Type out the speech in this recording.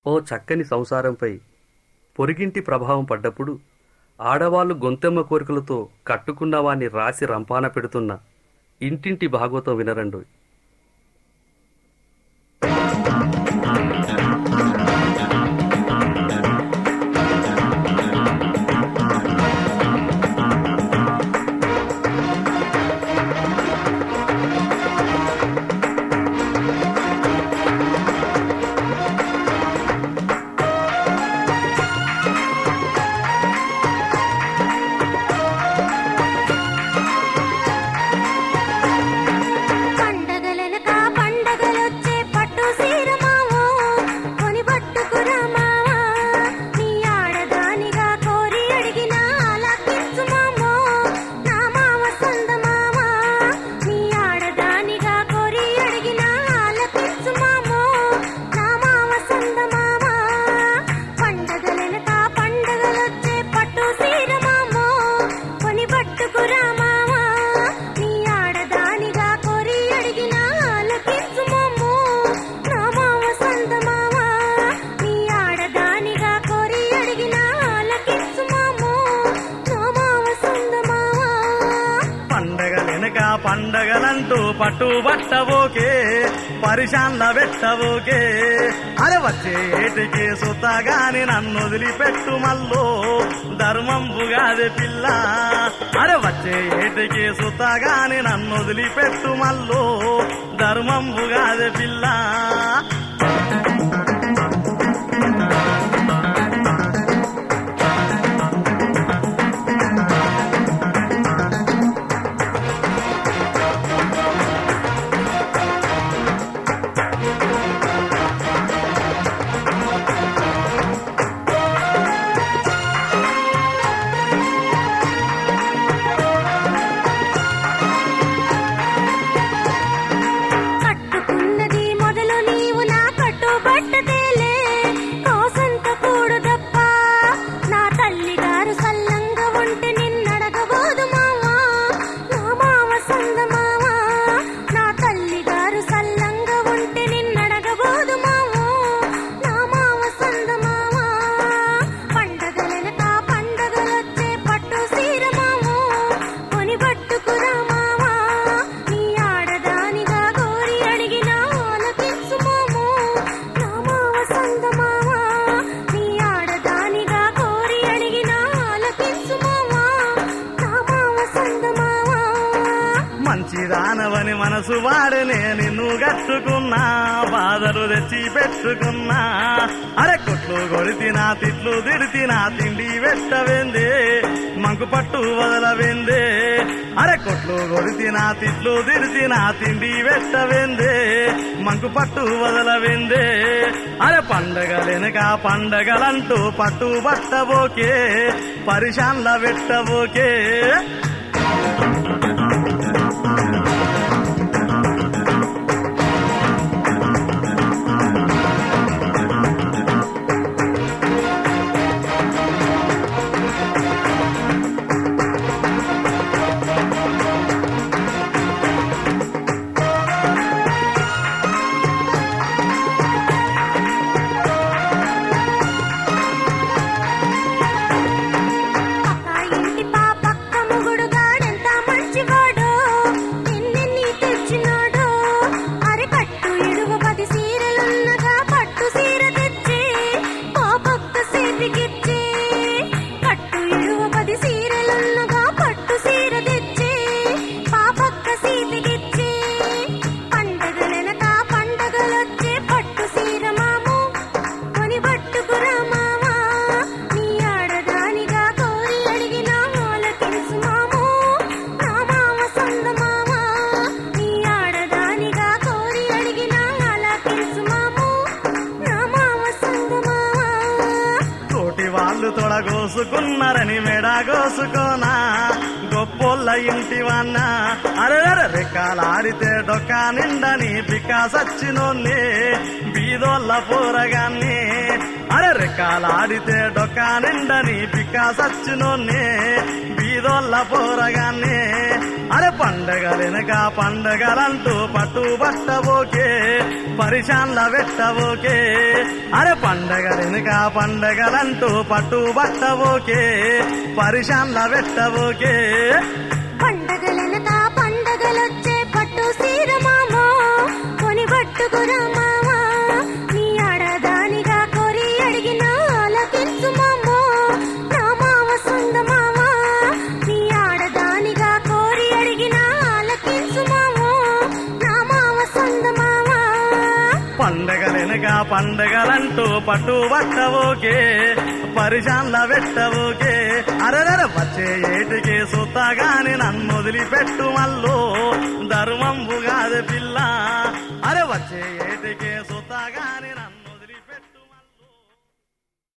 ఓ చక్కని సంసారంపై పొరిగింటి ప్రభావం పడ్డప్పుడు ఆడవాళ్లు గొంతెమ్మ కోరికలతో కట్టుకున్న వాణ్ణి రాసి రంపాన పెడుతున్న ఇంటింటి భాగవతం వినరండు పండగలనక పండగలొచ్చే పట్టు సీర మావో కొని పట్టుకురా మావా నీ ఆడదానిగా కోరి అడిగిన ఆలకించు మామో నా మావ సంద మావా నీ ఆడదానిగా కోరి అడిగిన ఆలకించు మామో నా మావ సంద మావా పండగలనక పండగలొచ్చే పట్టు సీర మామో కొని పట్టుకురా మావా నీ ఆడదానిగా కోరి అడిగిన ఆలకించు మామో నా మావ సంద మావా నీ ఆడదానిగా కోరి అడిగిన ఆలకించు మామో నా మావ సంద మావా పండగలెనక పండగలంటూ పట్టు బట్టవోకే పరిశాన్ల పెట్టవోకే అరే వచ్చే ఏటికి సుతగాని నన్ను వదిలిపెట్టు మల్లో ధర్మంబుగాది పిల్ల అరే వచ్చే ఏటికి సుతగాని నన్ను వదిలిపెట్టు మల్లో ధర్మంబుగాది పిల్ల కట్టుకున్నది మొదలు నీవు నా కట్టుబట్టదేలే కోసంత కూడదప్ప నా తల్లి గారు సల్లంగా ఉంటే నిన్నడగబోదు మావా నా మావ సంద మావా నా తల్లి గారు సల్లంగా ఉంటే నిన్నడగబోదు మావో నా మావ సంద మావా పండగలనక పండగలొచ్చే పట్టు సీర మావో కొని పట్టుకురా మావా నీ ఆడదానిగా కోరి అడిగిన ఆలకించు మామో నా మావ సంద మావా నీ ఆడదానిగా కోరి అడిగిన ఆలకించు మావా నా మావ సంద మావా మంచి దానవని మనసు వాడనే నిన్ను గట్టుకున్నా బాధలు తెచ్చి పెట్టుకున్నా అరే కొట్లు కొడితినా తిట్లు తిడితినా తిండి పెట్టవేందే మంకు పట్టు వదలవేందే అరే కొట్లు కొడితినా తిట్లు తిడితినా తిండి పెట్టవేందే మంకు పట్టు వదలవేందే అరే పండగలెనక పండగలంటూ పట్టు పట్టబోకే పరిశాన్ల పెట్టబోకే పక్క ఇంటి పాపక్క మొగుడు గాడెంత మంచివాడో ఎన్నెన్ని తెచ్చినాడో అరే కట్టు ఇడుగు పది సీరలున్నగా పట్టు సీర తెచ్చి పాపక్క చేతికిచ్చి కట్టు ఇడుగు పది సీరలున్నగా పట్టు సీర తెచ్చి పాపక్క చేతికిచ్చి పండగలనక పండగలొచ్చే పట్టు సీర మాము కొని పట్టుకురా మావా నీ ఆడదానిగా కోరి అడిగిన ఆలకించు మాము నా మావ సంద మావా నీ ఆడదానిగా కోరి అడిగిన ఆలకించు మాము నా మావ సంద మావా తోటి వాళ్ళు తొడగోసుకున్నారని మెడగోసుకోనా గొప్పోళ్ళ ఇంటి వన్న అరే రెక్కలాడితే డొక్క నిండని పికా సచ్చినోన్ని బీదోళ్ళ పోరగాన్ని అరే రెక్కలాడితే డొక్క నిండని పికా సచ్చినోన్ని బీ బీదోళ్ళ పోరగాన్ని అరే పండగలెనక పండగలంటూ పట్టు బట్టబోకే పరిశాన్ల పెట్టబోకే అరే పండగలెనక పండగలంటూ పట్టు బట్టబోకే పరిశాన్ల పెట్టబోకే పండగలనక పండగలొచ్చే పట్టు సీర మామో కొని పట్టుకురా మామా నీ ఆడదానిగా కోరి అడిగిన ఆలకించు మామో నా మామ సొంత మామా నీ ఆడదానిగా కోరి అడిగిన ఆలకించు మామో నా మామ సొంత మామా పండగలెనక పండగలంటూ పట్టు బట్టబోకే పరిశాన్ల పెట్టబోకే అరెదర వచ్చే ఏటికి సుత్తగాని నన్ను వదిలిపెట్టు మల్లో ధర్మంబు కాదు పిల్ల అరే వచ్చే ఏటికి సుత్తగాని